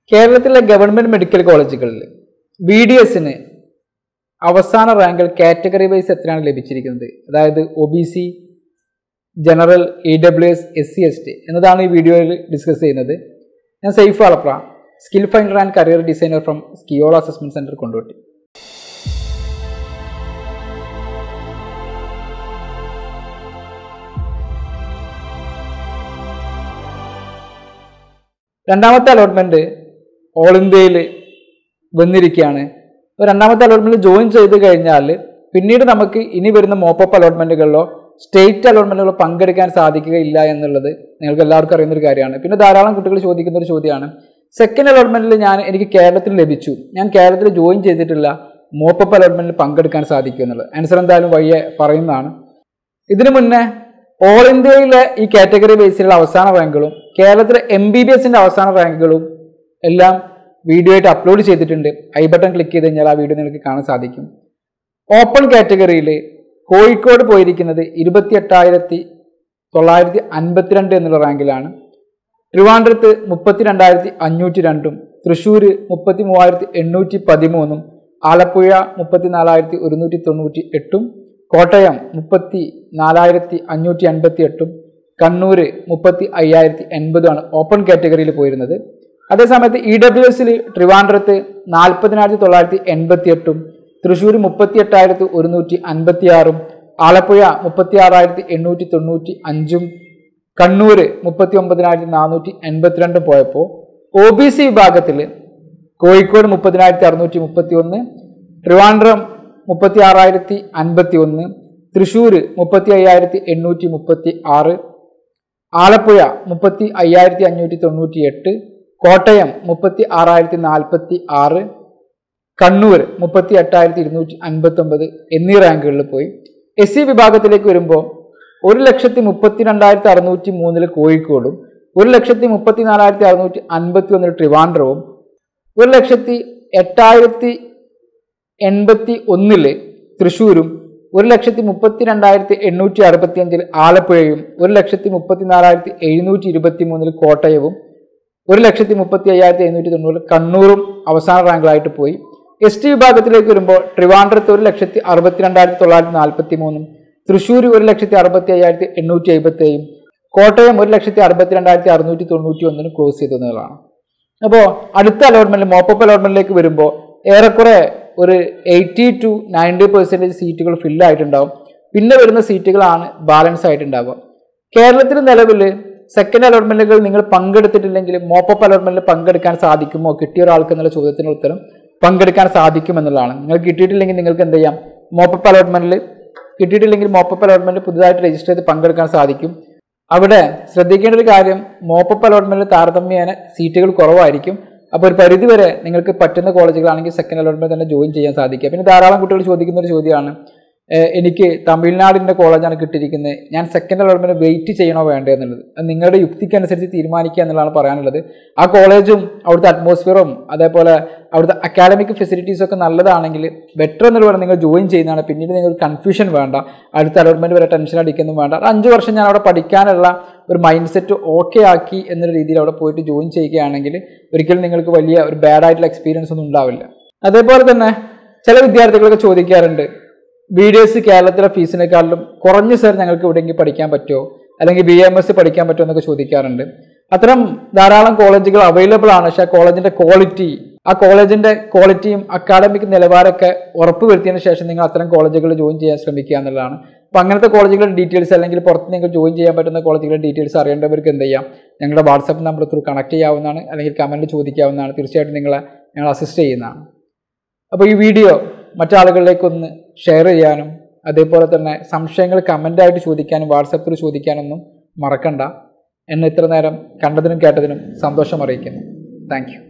കേരളത്തിലെ government medical കോളേജുകളിൽ B D എസിന് അവസാന റാങ്കിൽ കാറ്റഗറി വൈസ് എത്രയാണ് ലഭിച്ചിരിക്കുന്നത് അതായത് O B C general E W S S C S T എന്നതാണ് ഈ വീഡിയോയിൽ ഡിസ്കസ് ചെയ്യുന്നത് ഞാൻ സൈഫ് ആളപ്ര skill finder and career designer from സ്കിയോള അസസ്മെന്റ് സെന്റർ കൊണ്ടോട്ടി രണ്ടാമത്തെ അലോട്ട്മെന്റ് ഓൾ ഇന്ത്യയിൽ വന്നിരിക്കുകയാണ് അപ്പോൾ രണ്ടാമത്തെ അലോട്ട്മെന്റ് ജോയിൻ ചെയ്ത് കഴിഞ്ഞാൽ പിന്നീട് നമുക്ക് ഇനി വരുന്ന മോപ്പപ്പ് അലോട്ട്മെന്റുകളിലോ സ്റ്റേറ്റ് അലോട്ട്മെന്റുകളോ പങ്കെടുക്കാൻ സാധിക്കുകയില്ല എന്നുള്ളത് നിങ്ങൾക്ക് എല്ലാവർക്കും അറിയുന്ന ഒരു കാര്യമാണ് പിന്നെ ധാരാളം കുട്ടികൾ ചോദിക്കുന്ന ഒരു ചോദ്യമാണ് സെക്കൻഡ് അലോട്ട്മെന്റിൽ ഞാൻ എനിക്ക് കേരളത്തിൽ ലഭിച്ചു ഞാൻ കേരളത്തിൽ ജോയിൻ ചെയ്തിട്ടില്ല മോപ്പപ്പ് അലോട്ട്മെന്റിൽ പങ്കെടുക്കാൻ സാധിക്കും എന്നുള്ളത് ആൻസർ എന്തായാലും വഴിയെ പറയുന്നതാണ് ഇതിനു മുന്നേ ഓൾ ഇന്ത്യയിലെ ഈ കാറ്റഗറി ബേസിലുള്ള അവസാന റാങ്കുകളും കേരളത്തിലെ എം ബി ബി എസിന്റെ അവസാന റാങ്കുകളും എല്ലാം വീഡിയോ ആയിട്ട് അപ്ലോഡ് ചെയ്തിട്ടുണ്ട് ഐ ബട്ടൺ ക്ലിക്ക് ചെയ്ത് കഴിഞ്ഞാൽ ആ വീഡിയോ നിങ്ങൾക്ക് കാണാൻ സാധിക്കും ഓപ്പൺ കാറ്റഗറിയിൽ കോഴിക്കോട് പോയിരിക്കുന്നത് ഇരുപത്തി എട്ടായിരത്തി തൊള്ളായിരത്തി അൻപത്തിരണ്ട് എന്നുള്ള റാങ്കിലാണ് ട്രിവാൻഡ്രത്ത് മുപ്പത്തി രണ്ടായിരത്തി അഞ്ഞൂറ്റി രണ്ടും തൃശ്ശൂർ മുപ്പത്തി മൂവായിരത്തി എണ്ണൂറ്റി പതിമൂന്നും ആലപ്പുഴ മുപ്പത്തി നാലായിരത്തി ഒരുന്നൂറ്റി തൊണ്ണൂറ്റി എട്ടും കോട്ടയം മുപ്പത്തി നാലായിരത്തി അഞ്ഞൂറ്റി അൻപത്തി എട്ടും കണ്ണൂർ മുപ്പത്തി അയ്യായിരത്തി എൺപതുമാണ് ഓപ്പൺ കാറ്റഗറിയിൽ പോയിരുന്നത് അതേസമയത്ത് ഇ ഡബ്ല്യു എസിൽ ട്രിവാൻഡ്രത്ത് നാൽപ്പതിനായിരത്തി തൊള്ളായിരത്തി എൺപത്തി എട്ടും തൃശ്ശൂർ മുപ്പത്തി എട്ടായിരത്തി ഒരുന്നൂറ്റി അൻപത്തി ആറും ആലപ്പുഴ മുപ്പത്തി ആറായിരത്തി എണ്ണൂറ്റി തൊണ്ണൂറ്റി അഞ്ചും കണ്ണൂർ മുപ്പത്തി ഒമ്പതിനായിരത്തി നാനൂറ്റി എൺപത്തിരണ്ടും പോയപ്പോൾ ഒ ബി സി വിഭാഗത്തിൽ കോഴിക്കോട് മുപ്പതിനായിരത്തി അറുന്നൂറ്റി മുപ്പത്തി ഒന്ന് ട്രിവാൻഡ്രം മുപ്പത്തി ആറായിരത്തി അൻപത്തി ഒന്ന് തൃശ്ശൂർ മുപ്പത്തി അയ്യായിരത്തി എണ്ണൂറ്റി മുപ്പത്തി ആറ് ആലപ്പുഴ മുപ്പത്തി അയ്യായിരത്തി അഞ്ഞൂറ്റി തൊണ്ണൂറ്റി എട്ട് കോട്ടയം മുപ്പത്തി ആറായിരത്തി നാൽപ്പത്തി ആറ് കണ്ണൂർ മുപ്പത്തി എട്ടായിരത്തി ഇരുന്നൂറ്റി അൻപത്തി ഒമ്പത് എന്നീ റാങ്കുകളിൽ പോയി എസ് സി വിഭാഗത്തിലേക്ക് വരുമ്പോൾ ഒരു ലക്ഷത്തി മുപ്പത്തി രണ്ടായിരത്തി അറുന്നൂറ്റി മൂന്നിൽ കോഴിക്കോടും ഒരു ലക്ഷത്തി മുപ്പത്തി നാലായിരത്തി അറുന്നൂറ്റി അൻപത്തി ഒന്നിൽ ട്രിവാൻഡ്രവും ഒരു ലക്ഷത്തി എട്ടായിരത്തി എൺപത്തി ഒന്നില് തൃശ്ശൂരും ഒരു ലക്ഷത്തി മുപ്പത്തി രണ്ടായിരത്തി എണ്ണൂറ്റി അറുപത്തി അഞ്ചിൽ ആലപ്പുഴയും ഒരു ലക്ഷത്തി മുപ്പത്തി നാലായിരത്തി എഴുന്നൂറ്റി ഇരുപത്തി മൂന്നിൽ കോട്ടയവും ഒരു ലക്ഷത്തി മുപ്പത്തി അയ്യായിരത്തി എഴുന്നൂറ്റി തൊണ്ണൂറിൽ കണ്ണൂറും അവസാന റാങ്കിലായിട്ട് പോയി എസ് ടി വിഭാഗത്തിലേക്ക് വരുമ്പോൾ ട്രിവാൻഡ്രത്ത് ഒരു ലക്ഷത്തി അറുപത്തി രണ്ടായിരത്തി തൊള്ളായിരത്തി നാൽപ്പത്തി മൂന്നും തൃശ്ശൂർ ഒരു ലക്ഷത്തി അറുപത്തി അയ്യായിരത്തി എണ്ണൂറ്റി എഴുപത്തി ഏഴും കോട്ടയം ഒരു ലക്ഷത്തി അറുപത്തി രണ്ടായിരത്തി അറുന്നൂറ്റി തൊണ്ണൂറ്റി ഒന്നിന് ക്ലോസ് ചെയ്തതാണ് അപ്പോൾ അടുത്ത അലോട്ട്മെന്റ് മോപ്പപ്പ് അലോട്ട്മെന്റിലേക്ക് വരുമ്പോൾ ഏറെക്കുറെ ഒരു എയ്റ്റി ടു നയൻറ്റി പെർസെൻറ്റേജ് സീറ്റുകൾ ഫില്ല് ആയിട്ടുണ്ടാവും പിന്നെ വരുന്ന സീറ്റുകളാണ് ബാലൻസ് ആയിട്ടുണ്ടാവുക കേരളത്തിൽ നിലവിൽ സെക്കൻഡ് അലോട്ട്മെന്റുകൾ നിങ്ങൾ പങ്കെടുത്തിട്ടില്ലെങ്കിൽ മോപ്പപ്പ് അലോട്ട്മെന്റിൽ പങ്കെടുക്കാൻ സാധിക്കുമോ കിട്ടിയ ഒരാൾക്ക് എന്നുള്ള ചോദ്യത്തിന് ഉത്തരം പങ്കെടുക്കാൻ സാധിക്കുമെന്നുള്ളതാണ് നിങ്ങൾ കിട്ടിയിട്ടില്ലെങ്കിൽ നിങ്ങൾക്ക് എന്ത് ചെയ്യാം മോപ്പപ്പ് അലോട്ട്മെന്റിൽ കിട്ടിയിട്ടില്ലെങ്കിൽ മോപ്പപ്പ് അലോട്ട്മെന്റിൽ പുതുതായിട്ട് രജിസ്റ്റർ ചെയ്ത് പങ്കെടുക്കാൻ സാധിക്കും അവിടെ ശ്രദ്ധിക്കേണ്ട ഒരു കാര്യം മോപ്പപ്പ് അലോട്ട്മെന്റിൽ താരതമ്യേന സീറ്റുകൾ കുറവായിരിക്കും അപ്പോൾ ഒരു പരിധി വരെ നിങ്ങൾക്ക് പറ്റുന്ന കോളേജുകളാണെങ്കിൽ സെക്കൻഡ് അലോട്ട്മെന്റ് തന്നെ ജോയിൻ ചെയ്യാൻ സാധിക്കുക പിന്നെ ധാരാളം കുട്ടികൾ ചോദിക്കുന്ന ഒരു ചോദ്യമാണ് ഏഹ് എനിക്ക് തമിഴ്നാടിൻ്റെ കോളേജാണ് കിട്ടിയിരിക്കുന്നത് ഞാൻ സെക്കൻഡ് അലോട്ട്മെന്റ് വെയിറ്റ് ചെയ്യണോ വേണ്ടേ എന്നുള്ളത് അത് നിങ്ങളുടെ യുക്തിക്കനുസരിച്ച് തീരുമാനിക്കുക എന്നുള്ളതാണ് പറയാനുള്ളത് ആ കോളേജും അവിടുത്തെ അറ്റ്മോസ്ഫിയറും അതേപോലെ അവിടുത്തെ അക്കാഡമിക് ഫെസിലിറ്റീസ് ഒക്കെ നല്ലതാണെങ്കിൽ ബെറ്റർ എന്നുള്ള നിങ്ങൾ ജോയിൻ ചെയ്യുന്നതാണ് പിന്നീട് നിങ്ങൾക്ക് കൺഫ്യൂഷൻ വേണ്ട അടുത്ത അലോട്ട്മെന്റ് വരെ ടെൻഷൻ അടിക്കൊന്നും വേണ്ട ഒരു അഞ്ച് വർഷം ഞാൻ അവിടെ പഠിക്കാനുള്ള ഒരു മൈൻഡ് സെറ്റ് ഓക്കെ ആക്കി എന്നൊരു രീതിയിൽ അവിടെ പോയിട്ട് ജോയിൻ ചെയ്യുകയാണെങ്കിൽ ഒരിക്കലും നിങ്ങൾക്ക് വലിയ ഒരു ബാഡ് ആയിട്ടുള്ള എക്സ്പീരിയൻസ് ഒന്നും ഉണ്ടാവില്ല അതേപോലെ തന്നെ ചില വിദ്യാർത്ഥികളൊക്കെ ചോദിക്കാറുണ്ട് ബി ഡി എസ് കേരളത്തിലെ ഫീസിനേക്കാളും കുറഞ്ഞ സാർ ഞങ്ങൾക്ക് എവിടെയെങ്കിലും പഠിക്കാൻ പറ്റുമോ അല്ലെങ്കിൽ ബി എം എസ് പഠിക്കാൻ പറ്റുമോ എന്നൊക്കെ ചോദിക്കാറുണ്ട് അത്തരം ധാരാളം കോളേജുകൾ അവൈലബിൾ ആണ് പക്ഷേ ആ കോളേജിന്റെ ക്വാളിറ്റി ആ കോളേജിന്റെ ക്വാളിറ്റിയും അക്കാഡമിക് നിലവാരമൊക്കെ ഉറപ്പുവരുത്തിയതിനു ശേഷം നിങ്ങൾ അത്തരം കോളേജുകളിൽ ജോയിൻ ചെയ്യാൻ ശ്രമിക്കുക എന്നുള്ളതാണ് അപ്പോൾ അങ്ങനത്തെ കോളേജുകളുടെ ഡീറ്റെയിൽസ് അല്ലെങ്കിൽ പുറത്ത് നിങ്ങൾക്ക് ജോയിൻ ചെയ്യാൻ പറ്റുന്ന കോളേജുകളുടെ ഡീറ്റെയിൽസ് അറിയേണ്ടവർക്ക് എന്ത് ചെയ്യാം ഞങ്ങളുടെ വാട്സപ്പ് നമ്പർ ത്രൂ കണക്ട് ചെയ്യാവുന്നതാണ് അല്ലെങ്കിൽ കമൻറ്റ് ചോദിക്കാവുന്നതാണ് തീർച്ചയായിട്ടും നിങ്ങളെ ഞങ്ങൾ അസിസ്റ്റ് ചെയ്യുന്നതാണ് അപ്പോൾ ഈ വീഡിയോ മറ്റാളുകളിലേക്കൊന്ന് ഷെയർ ചെയ്യാനും അതേപോലെ തന്നെ സംശയങ്ങൾ കമൻ്റായിട്ട് ചോദിക്കാനും വാട്സപ്പിൽ ചോദിക്കാനൊന്നും മറക്കണ്ട എന്നെ ഇത്ര നേരം കണ്ടതിനും കേട്ടതിനും സന്തോഷം അറിയിക്കുന്നു താങ്ക്